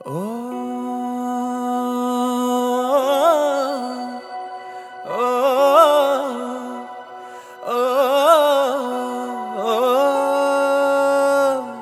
ஓ ஓ ஓ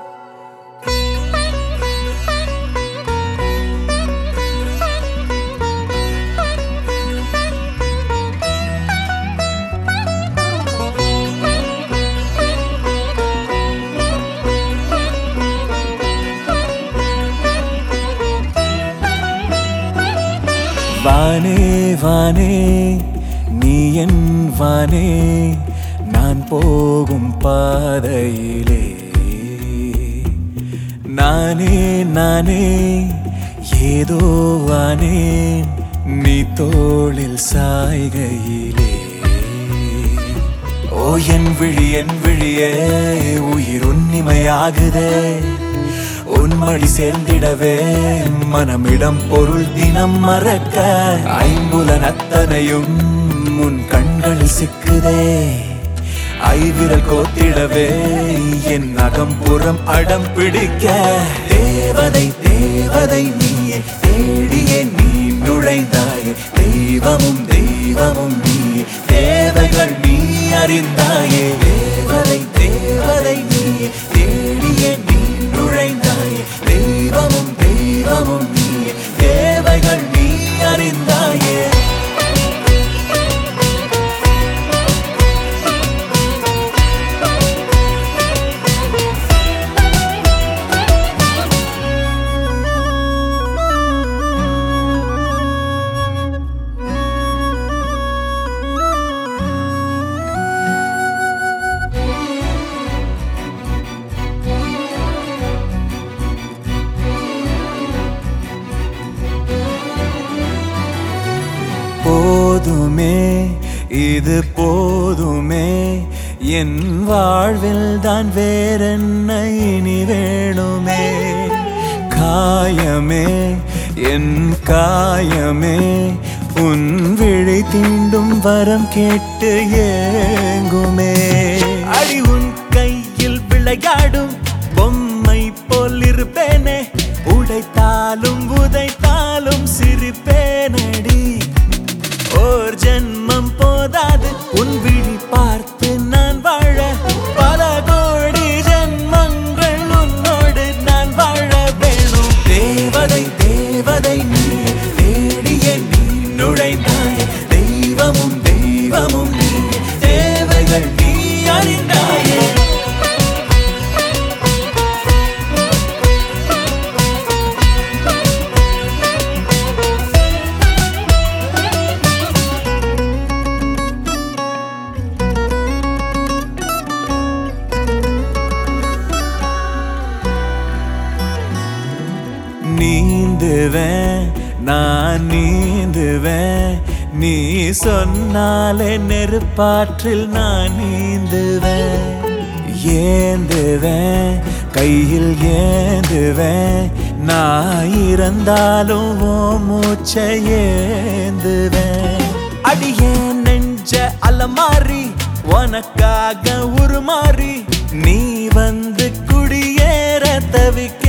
வானே வானே நீ என் வானே நான் போகும் பாதையிலே நானே நானே ஏதோ வானேன் நீ தோளில் சாய்கையிலே ஓ என் விழி என் விழியே உயிர் உன்னிமையாகுதே உன்மொழி சேர்ந்திடவே மனமிடம் பொருள் தினம் மறக்க ஐம்புலன் அத்தனையும் உன் கண்களில் சிக்குதே ஐவிரல் கோத்திடவே என் அகம்புறம் அடம் பிடிக்க தேவதை தேவதை நீயே தேடியே நீ நுழைந்தாயே தெய்வமும் தெய்வமும் நீ தேவைகள் நீ அறிந்தாயே தேவதை தேவதை நீயே தேடியே நீ நுழைந்தாயே தெய்வமும் தெய்வமும் நீ தேவைகள் நீ அறிந்தாயே போதுமே இது போதுமே என் வாழ்வில் தான் வேறென்ன இனி வேணுமே காயமே என் காயமே உன் விழி தீண்டும் வரம் கேட்டு ஏங்குமே அடி உன் கையில் விளையாடும் பொம்மை போல் இருப்பேனே உடைத்தாலும் உதைத்தாலும் சிரிப்பேனடி ஓர் ஜென்மம் போதாது உன் விழி பார்த்து நான் வாழ பல கோடி ஜென்மங்கள் உன்னோடு நான் வாழ வேணும் தேவதை தேவதை நீ தேடிய நீ நுழைந்தாய் தெய்வமும் தெய்வமும் நீ தேவைகள் நீ அறிந்தாயே நீந்துவேன் நான் நீந்துவேன் நீ சொன்னாலே நெருப்பாற்றில் நான் நீந்துவேன் ஏந்துவேன் கையில் ஏந்துவேன் நான் இறந்தாலும் ஓ மூச்சை ஏந்துவேன் அடியே நெஞ்ச அலமாரி உனக்காக உருமாறி நீ வந்து குடியேற தவிக்க